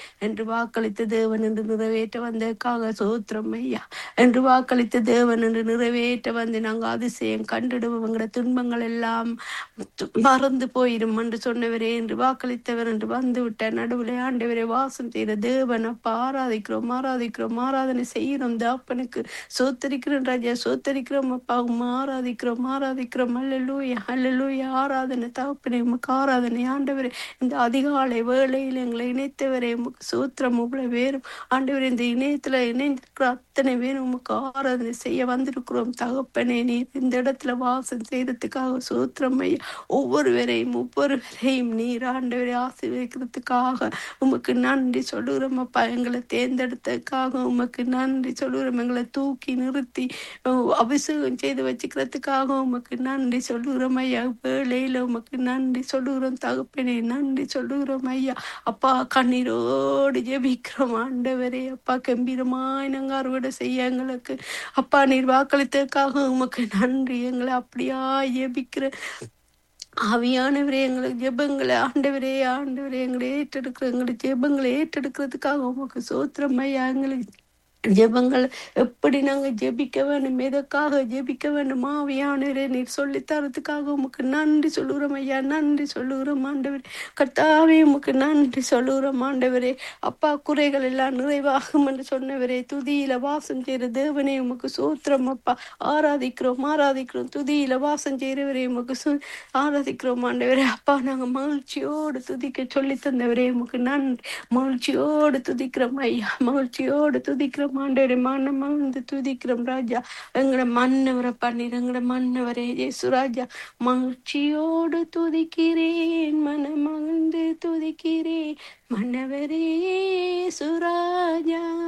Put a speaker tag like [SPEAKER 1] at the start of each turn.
[SPEAKER 1] என்று வாக்களித்த தேவன் என்று நிறைவேற்ற வந்ததற்காக சோத்திரம் ஐயா என்று வாக்களித்த தேவன் என்று நிறைவேற்ற வந்து நாங்கள் அதிசயம் கண்டிடுவோம் எங்களோட துன்பங்கள் எல்லாம் து- மறந்து போயிடும் என்று சொன்னவரே என்று வாக்களித்தவர் என்று வந்து விட்ட நடுவில் ஆண்டவரை வாசம் செய்த தேவன் அப்பா ஆராதிக்கிறோம் ஆராதிக்கிறோம் ஆராதனை செய்கிறோம் தாப்பனுக்கு சோத்தரிக்கிறோம் ராஜா சோத்தரிக்கிறோம் அப்பா உம்மை ஆராதிக்கிறோம் ஆராதிக்கிறோம் அல்லலூயா அல்லலூயா ஆராதனை தாப்பனே உமக்கு ஆராதனை ஆண்டவரே இந்த அதிகாலை வேளையில் எங்களை இணைத்தவரே உமக்கு சூத்திரம் உங்களை வேறும் ஆண்டவரே இந்த இணையத்துல இணைந்திருக்கிற அத்தனை பேரும் உமக்கு ஆராதனை செய்ய வந்திருக்கிறோம் தகப்பனே நீர் இந்த இடத்துல வாசம் செய்யறதுக்காக சூத்திரம் ஐயா ஒவ்வொருவரையும் ஒவ்வொருவரையும் நீர் ஆண்டவரை ஆசீர்வதிக்கிறதுக்காக உமக்கு நன்றி சொல்லுகிறோம் அப்பா எங்களை தேர்ந்தெடுத்ததுக்காக உமக்கு நன்றி சொல்லுகிறோம் எங்களை தூக்கி நிறுத்தி அஹ், அபிஷேகம் செய்து வச்சுக்கிறதுக்காக உமக்கு நன்றி சொல்லுகிறோம் ஐயா வேளையில உமக்கு நன்றி சொல்லுகிறோம் தகப்பனே நன்றி சொல்லுகிறோம் ஐயா அப்பா கண்ணீரோடு ஜெபிக்கிறோம் ஆண்டவரே அப்பா கம்பீரமாய் நாங்க அறுவடை செய்ய எங்களுக்கு அப்பா நீர் வாக்களித்ததுக்காக உமக்கு நன்றி எங்களை அப்படியா ஜெபிக்கிற ஆவியானவரே எங்களுக்கு ஜெபங்களை ஆண்டவரே ஆண்டவரே எங்களை ஏற்றெடுக்கிற எங்களுடைய ஜெபங்களை ஏற்றெடுக்கிறதுக்காக உமக்கு சோத்திரம் ஐயா எங்களுக்கு ஜெபங்கள் எப்படி நாங்க ஜெபிக்க வேண்டும் எதற்காக ஜெபிக்க வேண்டும் ஆவியானவரே நீர் சொல்லி தரத்துக்காக உமக்கு நன்றி சொல்லுகிறோம் ஐயா நன்றி சொல்லுகிறோம் ஆண்டவரே கர்த்தாவே உமக்கு நன்றி சொல்லுகிறோம் ஆண்டவரே அப்பா குறைகள் எல்லாம் நிறைவாகும் என்று சொன்னவரே துதியில வாசம் செய்கிற தேவனே உமக்கு சோத்திரம் அப்பா ஆராதிக்கிறோம் ஆராதிக்கிறோம் துதியில வாசம் செய்கிறவரே உமக்கு சு- ஆராதிக்கிறோம் ஆண்டவரே அப்பா நாங்க மகிழ்ச்சியோடு துதிக்க சொல்லி தந்தவரே உமக்கு நன்றி மகிழ்ச்சியோடு துதிக்கிறோம் ஐயா மகிழ்ச்சியோடு துதிக்கிறோம் ஆண்டவரே மனம் மகிழ்ந்து துதிக்கிறோம் ராஜா எங்கட மன்னவரை பண்ணிடு எங்கட மன்னவரே இயேசு ராஜா மகிழ்ச்சியோடு துதிக்கிறேன் மனம் மகிழ்ந்து துதிக்கிறேன் மன்னவரே சுராஜா